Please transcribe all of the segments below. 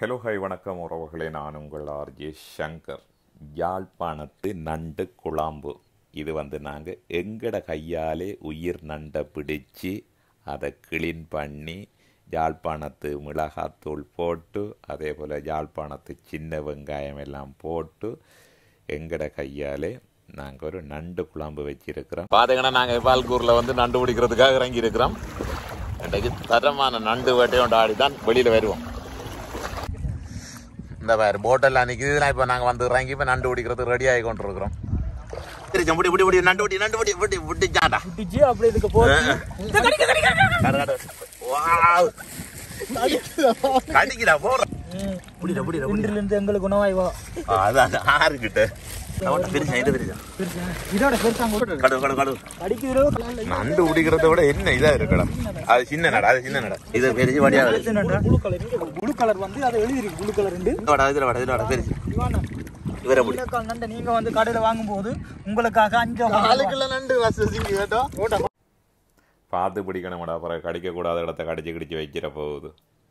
Hello hi வணக்கம் உறவுகளே நான் உங்கள் ஆர்ஜே சங்கர் யாழ்ப்பாணத்து நண்டு குழாம்பு இது வந்து நாங்கள் எங்கட கையாலே உயிர் நண்டை பிடிச்சி அதை கிளீன் பண்ணி யாழ்ப்பாணத்து மிளகாத்தூள் போட்டு அதே போல் யாழ்ப்பாணத்து சின்ன வெங்காயம் எல்லாம் போட்டு எங்கட கையாலே நாங்கள் ஒரு நண்டு குழம்பு வச்சிருக்கிறோம் பார்த்தீங்கன்னா நாங்கள் பால்கூரில் வந்து நண்டு பிடிக்கிறதுக்காக இறங்கி இருக்கிறோம் இன்றைக்கு தரமான நண்டு வேட்டையோட ஆடி தான் வெளியில் வருவோம் இந்த பாரு போட்டெல்லாம் நிற்கிது நான் இப்போ நாங்கள் வந்து இறங்கி இப்போ நண்டு பிடிக்கிறதுக்கு ரெடி ஆகி கொண்டு இருக்கிறோம் சரி முடி முடி முடி நண்டு பிடி நண்டு பிடி பிடி பிடிச்சாண்டா பிடிச்சி அப்படி இதுக்கு போட்டு கடிக்கிறா போடுற புடிடா புடிடா புடிடா இன்றில் இருந்து எங்களுக்கு உணவாய் வா அதான் ஆறு கிட்ட பெருசா இது பெருசா இதோட பெருசாங்க கடு கடு கடு அடிக்கிறதோ நண்டு பிடிக்கிறத விட என்ன இதா இருக்கடா அது சின்ன நட அது சின்ன நட இது பெருசு வடியா ப்ளூ கலர் ப்ளூ கலர் வந்து அதை எழுதிருக்கு ப்ளூ கலர் உண்டு இதோட இதுல வட இதுல வட பெருசு இவானா இவரை பிடி இலக்கால் நண்டை நீங்க வந்து கடையில வாங்கும்போது உங்களுக்காக அஞ்சு ஆளுக்குள்ள நண்டு வசதிங்க கேட்டோம் பார்த்து பிடிக்கணும்டா அப்புறம் கடிக்க கூடாத இடத்த கடிச்சு கிடிச்சு வைக்கிற போகுது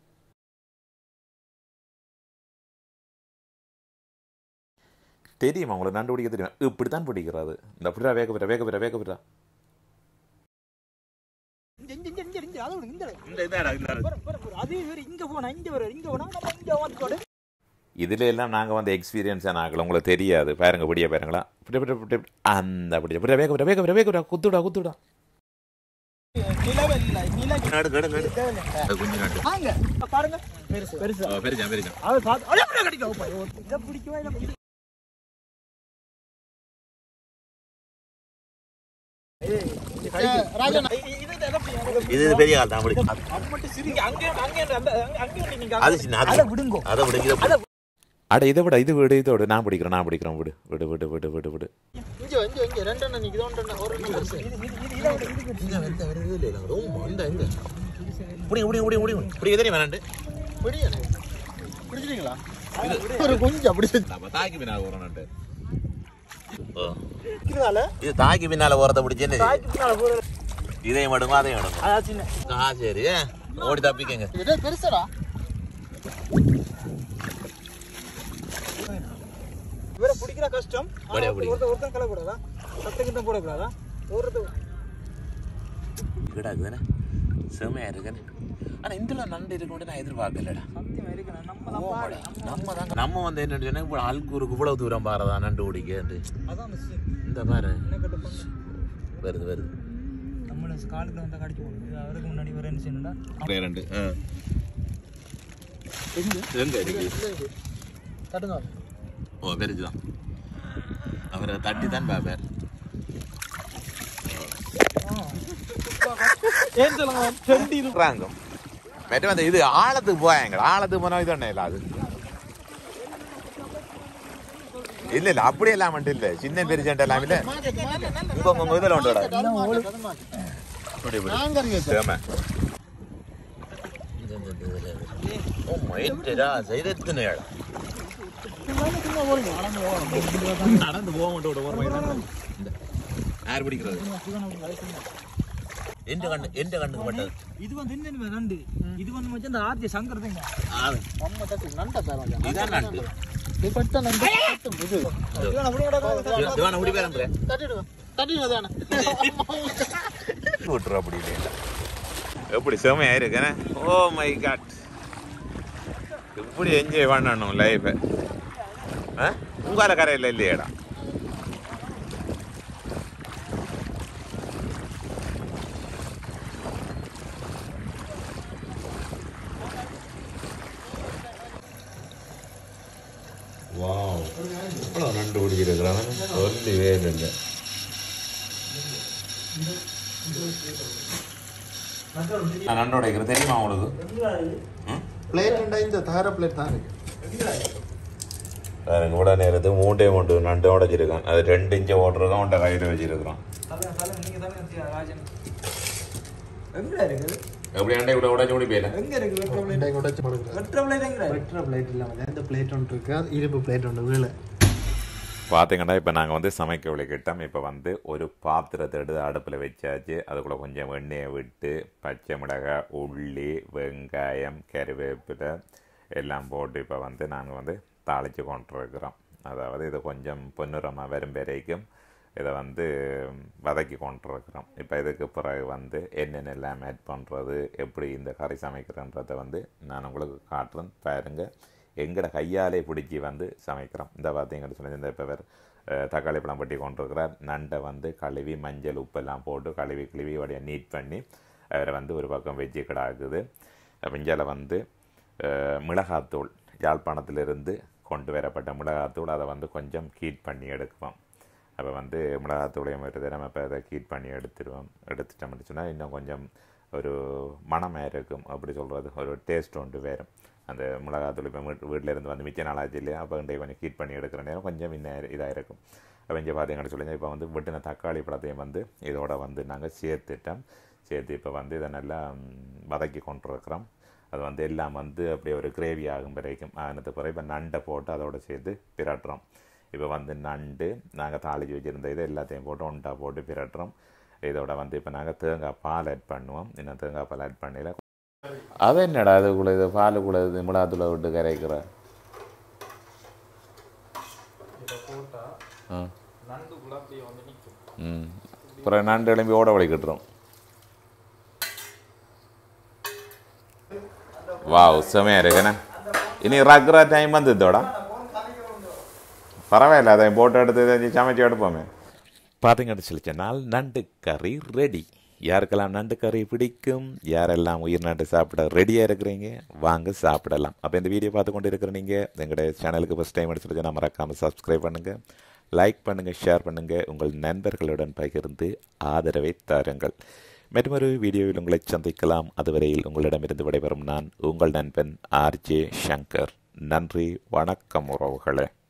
தெரியுமா உங்களுக்கு நண்டு பிடிக்க தெரியும் இப்படித்தான் பிடிக்கிறது இந்த அப்படிடா வேக பிற வேக பிற வேக பிற அது இவரு இங்க போனா இங்க வர இங்க போனா நம்ம இங்க வந்து போடு இதுல எல்லாம் நாங்கள் வந்து எக்ஸ்பீரியன்ஸான ஆகல உங்களுக்கு தெரியாது பாருங்க பிடிய பாருங்களா பிடி பிடி பிடி பிடி. அந்த பிடிச்ச பிடி வேக பிற வேக பிற வேக பிற குத்துடா குத்துடா நிலவே இல்ல நில நடு நடு நடு குஞ்சு நண்டு வாங்க பாருங்க பெருசு பெருசு பெருஜா பெருஜா அது பார்த்து அட அப்படியே கடிக்க போய் இத பிடிக்கவே இல்ல பிடி ஏய் இது கடிக்கு ராஜா இது இது எப்படி இது பெரிய கால் தான் பிடி அது மட்டும் சிரிங்க அங்கே அங்கே அந்த அங்கே நீங்க அது சின்ன அது அத விடுங்கோ அதை விட அட இதை விட இது விடு இதோடு நான் பிடிக்கிறேன் நான் பிடிக்கிறேன் விடு விடு விடு விடு விடு விடு இங்க இங்க இங்க ரெண்டு எண்ணெய் நிக்குது ஒன்று எண்ணெய் ஒரு எண்ணெய் பெருசு இது இது இது இத விட இது பெருசு. இங்க வெந்த வருது இல்ல ரொம்ப இந்த இந்த பிடி பிடி பிடி பிடி பிடி தெரியுமா நண்டு பிடி எனக்கு பிடிச்சிட்டீங்களா ஒரு கொஞ்சம் அப்படி நம்ம தாக்கி பின்னால் ஒரு நண்டு ஓ இதுனால இது தாக்கி பின்னால ஓரத்தை பிடிச்சு என்ன செய்யுது? தாய்க்கு பின்னால போற இதையும் மடுங்க அதையும் மடுங்க அதான் சின்ன ஆ சரி ஓடி தப்பிக்கங்க இது பெருசடா இவரை பிடிக்கிற கஷ்டம் ஆனா வடியா பிடி. ஒருத்தன் ஒருத்தன் கலக்கூடாதா சத்தங்கிட்ட போடக்கூடாதா ஒருத்த கிடாக்குதானே செமையா இருக்குன்னு ஆனா இதுல நண்டு இருக்குன்னு நான் எதிர்பார்க்கலடா சத்தியம் இருக்கணும் நம்ம தான் பாரு நம்ம தான் நம்ம வந்து என்ன சொன்னா இப்போ அல்கூருக்கு இவ்வளவு தூரம் பாரதா நண்டு பிடிக்க அதான் மிஸ்டேக் இந்த பாரு என்ன கட்டு பண்ணு வருது வருது நம்மள காலுக்குள்ள வந்தா கடிச்சு போடும் இது அவருக்கு முன்னாடி வர என்ன செய்யணும்னா ரெண்டு எங்க எங்க இருக்கு தட்டுங்க ஓ பெருசுதான் அவரை தட்டி தான் பாப்பார் ஏன் சொல்லுங்க டுவெண்ட்டி சொல்றாங்க மற்ற வந்து இது ஆழத்துக்கு போயாங்க ஆழத்துக்கு போனா இது ஒன்றும் இல்லை அது இல்ல இல்ல அப்படி எல்லாம் மட்டும் இல்ல சின்ன பெருசண்டை எல்லாம் இல்ல உங்க உங்க உங்க இதுல உண்டு இப்படி இப்படி நாங்க சேம ஓ மயிட்டா சைதத்தின இடம் நடந்து போக மாட்டோம் யார் பிடிக்கிறது எந்த கண்ணு எந்த கண்ணுக்கு மட்டும் இது வந்து என்ன நண்டு இது வந்து மச்சான் இந்த ஆர்ஜி சங்கர் தாங்க ஆ, நம்ம தட்டு நண்டை தரோம் இதான் நண்டு இது பட்ட நண்டு தட்டும் இது இவனை அப்படி விடாத. திவான முடி பேரன் தட்டிடுங்க தட்டிடுங்க தானே விட்டுரு அப்படி இல்லை எப்படி செமையா இருக்கேனே ஓ மை காட் இப்படி என்ஜாய் பண்ணணும் லைஃபை உங்கால கரையில் இல்லையேடா வாவ் இவ்வளோ நண்டு பிடிச்சிருக்கிறாங்க சொல்லவே இல்லை நான் நண்டு உடைக்கிறேன் தெரியுமா உங்களுக்கு ம்? பிளேட் உண்டா இந்த தகர பிளேட் தான் இருக்கு எனக்கு கூட நேரத்து மூட்டே மூட்டு நண்டு உடைச்சிருக்கான் அது ரெண்டு இன்ச்சு ஓட்டுறதும் உன்ட்ட கையில் வச்சிருக்கிறான் சொல்லுங்க, சொல்லுங்க, நீங்க சொல்லுங்க, ராஜன். எங்க இருக்குது எப்படி அண்டை கூட உடைச்சு முடி போயில எங்க இருக்கு வெற்ற பிளேட் இண்டை உடைச்சு படுக்குது வெற்ற பிளேட் எங்க இருக்கு? வெட்டுற பிளேட் இல்லாமல் இந்த பிளேட் ஒன்று இருக்கு அது இரும்பு பிளேட் ஒன்று வீழ பார்த்தீங்கன்னா இப்போ நாங்கள் வந்து சமைக்க விளைக்கிட்டோம் இப்போ வந்து ஒரு பாத்திரத்தை எடுத்து அடுப்பில் வச்சாச்சு அதுக்குள்ளே கொஞ்சம் எண்ணெயை விட்டு பச்சை மிளகாய் உள்ளி வெங்காயம் கருவேப்பிலை எல்லாம் போட்டு இப்போ வந்து நாங்கள் வந்து தாளித்து கொண்டிருக்கிறோம் அதாவது இது கொஞ்சம் பொன்னிறமாக வரும் வரைக்கும் இதை வந்து வதக்கி கொண்டிருக்கிறோம் இப்போ இதுக்கு பிறகு வந்து என்னென்ன எல்லாம் ஆட் பண்ணுறது எப்படி இந்த கறி சமைக்கிறன்றதை வந்து நான் உங்களுக்கு காட்டுறேன் பாருங்க எங்கட கையாலே பிடிச்சி வந்து சமைக்கிறோம் இந்த பார்த்தீங்கன்னு சொல்லி இந்த இப்போ வேறு தக்காளி பழம் பட்டி கொண்டிருக்கிறார் நண்டை வந்து கழுவி மஞ்சள் உப்பெல்லாம் போட்டு கழுவி கிழுவி உடைய நீட் பண்ணி அவரை வந்து ஒரு பக்கம் வெஜ்ஜி கிடாக்குது விஞ்சால வந்து அஹ், மிளகாத்தூள் யாழ்ப்பாணத்திலிருந்து கொண்டு வரப்பட்ட மிளகாத்தூள் அதை வந்து கொஞ்சம் ஹீட் பண்ணி எடுக்குவோம் அப்போ வந்து மிளகாத்தூளையும் வருது நம்ம இப்போ அதை ஹீட் பண்ணி எடுத்துருவோம் எடுத்துட்டோம்னு சொன்னால் இன்னும் கொஞ்சம் ஒரு மனமாக இருக்கும் அப்படி சொல்கிறது ஒரு டேஸ்ட் ஒன்று வேறும் அந்த மிளகாத்தூள் இப்போ வீட்டு வீட்டில் இருந்து வந்து மிச்ச நாளாச்சு இல்லையா அப்போ இன்றைய கொஞ்சம் ஹீட் பண்ணி எடுக்கிற நேரம் கொஞ்சம் இன்னும் இதாக இருக்கும் அப்போ இங்கே பார்த்தீங்கன்னு சொல்லுங்க இப்போ வந்து வெட்டின தக்காளி பழத்தையும் வந்து இதோட வந்து நாங்கள் சேர்த்துட்டோம் சேர்த்து இப்போ வந்து இதை நல்லா ம், வதக்கி கொண்டிருக்கிறோம் அது வந்து எல்லாம் வந்து அப்படியே ஒரு கிரேவி ஆகும் வரைக்கும் ஆனது பிறகு இப்போ நண்டை போட்டு அதோட சேர்த்து பிரட்டுறோம் இப்போ வந்து நண்டு நாங்கள் தாளிச்சு வச்சுருந்த இது எல்லாத்தையும் போட்டு ஒண்டா போட்டு பிரட்டுறோம் இதோட வந்து இப்போ நாங்கள் தேங்காய் பால் ஆட் பண்ணுவோம் இன்னும் தேங்காய் பால் ஆட் பண்ணல அது என்னடா அதுக்குள்ள இது பாலுக்குள்ள இது மிளகாத்தூளை விட்டு கரைக்கிற இதை போட்டா ஆ நண்டுக்குள்ள அப்படியே வந்து நிற்கும் ம் அப்புறம் நண்டு எழும்பி ஓட வலிக்கிட்டுரும் வாவ் செமையா இருக்குண்ணே இனி ரக்குற டைம் வந்ததோட பரவாயில்ல அதை போட்டோ எடுத்து இதை சமைச்சு எடுப்போமே பார்த்தீங்கன்னு சொல்லி சொன்னால் நண்டு கறி ரெடி யாருக்கெல்லாம் நண்டு கறி பிடிக்கும் யாரெல்லாம் உயிர் நண்டு சாப்பிட ரெடியாக இருக்கிறீங்க வாங்க சாப்பிடலாம் அப்போ இந்த வீடியோ பார்த்து கொண்டு இருக்கிற நீங்கள் எங்களுடைய சேனலுக்கு ஃபஸ்ட் டைம் எடுத்து சொல்லி மறக்காமல் சப்ஸ்கிரைப் பண்ணுங்கள் லைக் பண்ணுங்கள் ஷேர் பண்ணுங்கள் உங்கள் நண்பர்களுடன் பகிர்ந்து ஆதரவை தாருங்கள் மற்றொரு வீடியோவில் உங்களை சந்திக்கலாம் அதுவரையில் உங்களிடமிருந்து விடைபெறும் நான் உங்கள் நண்பன் ஆர்ஜே சங்கர் நன்றி வணக்கம் உறவுகளே